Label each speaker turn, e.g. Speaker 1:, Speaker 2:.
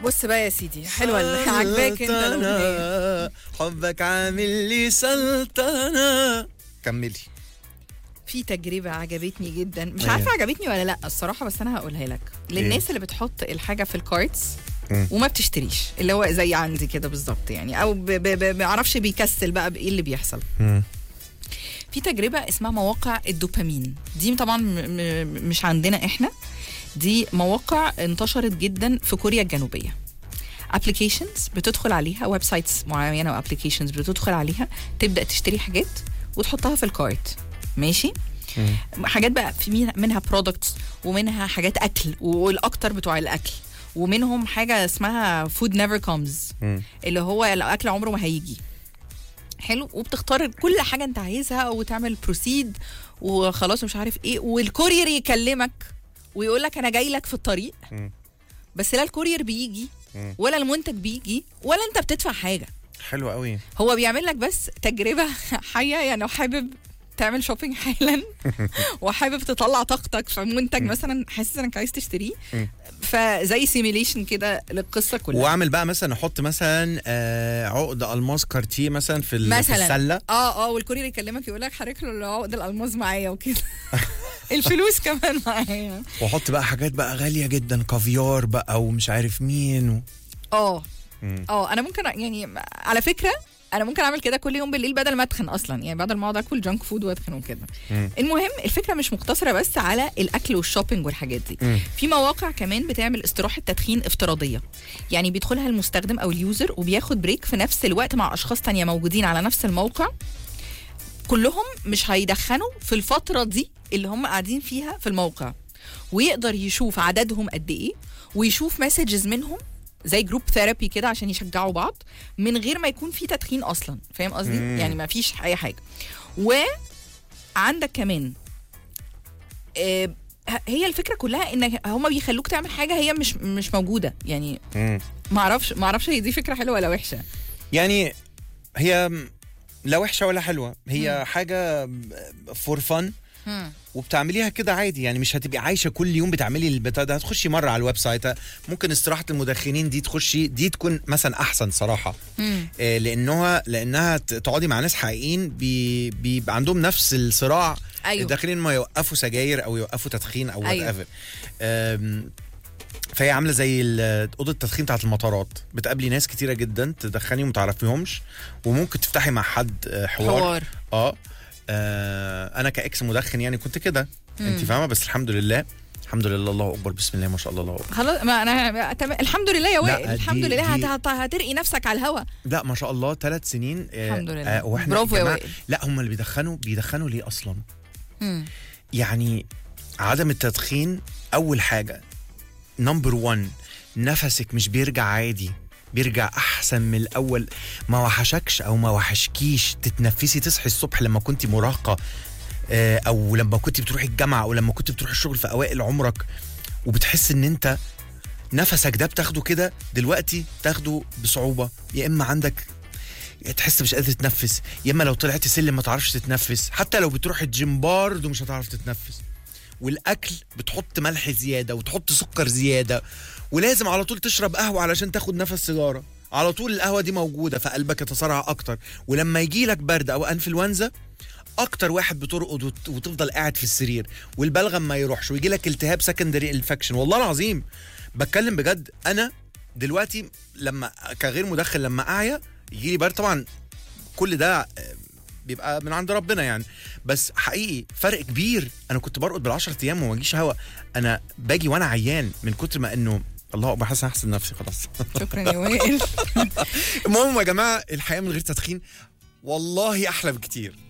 Speaker 1: بص بقى يا سيدي حلوه اللي عاجباك انت الأغنية.
Speaker 2: سلطنة، حبك عامل لي سلطنة كملي
Speaker 1: في تجربه عجبتني جدا مش
Speaker 2: أيوة.
Speaker 1: عارفه عجبتني ولا لا الصراحه بس انا هقولها لك للناس اللي بتحط الحاجه في الكارتس
Speaker 2: مم.
Speaker 1: وما بتشتريش اللي هو زي عندي كده بالظبط يعني او ب- ب- ب- ما اعرفش بيكسل بقى بايه اللي بيحصل
Speaker 2: مم.
Speaker 1: في تجربه اسمها مواقع الدوبامين دي طبعا م- م- مش عندنا احنا دي مواقع انتشرت جدا في كوريا الجنوبيه ابلكيشنز بتدخل عليها ويب سايتس معينه وابلكيشنز بتدخل عليها تبدا تشتري حاجات وتحطها في الكارت ماشي حاجات بقى في مين- منها برودكتس ومنها حاجات اكل والاكتر بتوع الاكل ومنهم حاجه اسمها فود نيفر كومز
Speaker 2: مم.
Speaker 1: اللي هو الاكل عمره ما هيجي حلو وبتختار كل حاجه انت عايزها وتعمل بروسيد وخلاص مش عارف ايه والكورير يكلمك ويقول لك انا جاي لك في الطريق
Speaker 2: مم.
Speaker 1: بس لا الكورير بيجي
Speaker 2: مم.
Speaker 1: ولا المنتج بيجي ولا انت بتدفع حاجه
Speaker 2: حلو قوي
Speaker 1: هو بيعمل لك بس تجربه حيه يعني لو حابب تعمل شوبينج حالا وحابب تطلع طاقتك في منتج مثلا حاسس انك عايز تشتريه
Speaker 2: مم.
Speaker 1: فزي سيميليشن كده للقصه كلها
Speaker 2: واعمل بقى مثلا احط مثلا آه عقد الماس كارتيه مثلا في, ال- في
Speaker 1: مثلا
Speaker 2: السله
Speaker 1: اه اه والكورير يكلمك يقول لك حرك له عقد الالماس معايا وكده الفلوس كمان معايا
Speaker 2: واحط بقى حاجات بقى غاليه جدا كافيار بقى ومش عارف مين و...
Speaker 1: اه
Speaker 2: مم.
Speaker 1: اه انا ممكن يعني على فكره انا ممكن اعمل كده كل يوم بالليل بدل ما اتخن اصلا يعني بدل ما اقعد اكل جانك فود واتخن وكده
Speaker 2: مم.
Speaker 1: المهم الفكره مش مقتصره بس على الاكل والشوبينج والحاجات دي
Speaker 2: مم.
Speaker 1: في مواقع كمان بتعمل استراحه تدخين افتراضيه يعني بيدخلها المستخدم او اليوزر وبياخد بريك في نفس الوقت مع اشخاص تانية موجودين على نفس الموقع كلهم مش هيدخنوا في الفتره دي اللي هم قاعدين فيها في الموقع ويقدر يشوف عددهم قد ايه ويشوف مسجز منهم زي جروب ثيرابي كده عشان يشجعوا بعض من غير ما يكون في تدخين اصلا فاهم قصدي
Speaker 2: مم.
Speaker 1: يعني ما فيش اي حاجه وعندك كمان آه، هي الفكره كلها ان هما بيخلوك تعمل حاجه هي مش مش موجوده يعني
Speaker 2: مم.
Speaker 1: ما اعرفش ما اعرفش هي دي فكره حلوه ولا وحشه
Speaker 2: يعني هي لا وحشه ولا حلوه هي حاجه فور فن وبتعمليها كده عادي يعني مش هتبقي عايشه كل يوم بتعملي البتاع ده هتخشي مره على الويب سايت ممكن استراحه المدخنين دي تخشي دي تكون مثلا احسن صراحه
Speaker 1: مم.
Speaker 2: آه، لانها لانها ت- تقعدي مع ناس حقيقيين بي بيبقى عندهم نفس الصراع
Speaker 1: ايوه
Speaker 2: داخلين ما يوقفوا سجاير او يوقفوا تدخين او وات
Speaker 1: أيوة.
Speaker 2: ايفر فهي عامله زي ال- اوضه التدخين بتاعت المطارات بتقابلي ناس كتيره جدا تدخني وما تعرفيهمش وممكن تفتحي مع حد آه، حوار,
Speaker 1: حوار
Speaker 2: اه آه، انا كاكس مدخن يعني كنت كده انت
Speaker 1: مم.
Speaker 2: فاهمه بس الحمد لله الحمد لله الله اكبر بسم الله ما شاء الله الله اكبر
Speaker 1: خلاص ما انا تمام الحمد لله يا
Speaker 2: لا،
Speaker 1: وائل الحمد
Speaker 2: دي-
Speaker 1: لله
Speaker 2: دي-
Speaker 1: هت- هت- هترقي نفسك على الهوا
Speaker 2: لا ما شاء الله ثلاث سنين آه،
Speaker 1: الحمد لله.
Speaker 2: آه، واحنا
Speaker 1: برافو يا
Speaker 2: جماعة-
Speaker 1: وائل.
Speaker 2: لا هم اللي بيدخنوا بيدخنوا ليه اصلا
Speaker 1: مم.
Speaker 2: يعني عدم التدخين اول حاجه نمبر 1 نفسك مش بيرجع عادي بيرجع احسن من الاول ما وحشكش او ما وحشكيش تتنفسي تصحي الصبح لما كنت مراهقه آه، او لما كنت بتروحي الجامعه او لما كنت بتروحي الشغل في اوائل عمرك وبتحس ان انت نفسك ده بتاخده كده دلوقتي تاخده بصعوبه يا اما عندك تحس مش قادر تتنفس يا اما لو طلعت سلم ما تعرفش تتنفس حتى لو بتروح الجيم برضه مش هتعرف تتنفس والاكل بتحط ملح زياده وتحط سكر زياده ولازم على طول تشرب قهوه علشان تاخد نفس سيجاره على طول القهوه دي موجوده فقلبك يتصارع اكتر ولما يجي لك برد او انفلونزا اكتر واحد بترقد وت- وتفضل قاعد في السرير والبلغم ما يروحش ويجي لك التهاب سكندري انفكشن والله العظيم بتكلم بجد انا دلوقتي لما كغير مدخن لما اعيا يجي لي برد طبعا كل ده آه، بيبقى من عند ربنا يعني بس حقيقي فرق كبير انا كنت برقد بالعشرة ايام وما اجيش هوا انا باجي وانا عيان من كتر ما انه الله اكبر حاسس احسن نفسي خلاص
Speaker 1: شكرا يا وائل
Speaker 2: المهم يا جماعه الحياه من غير تدخين والله احلى بكتير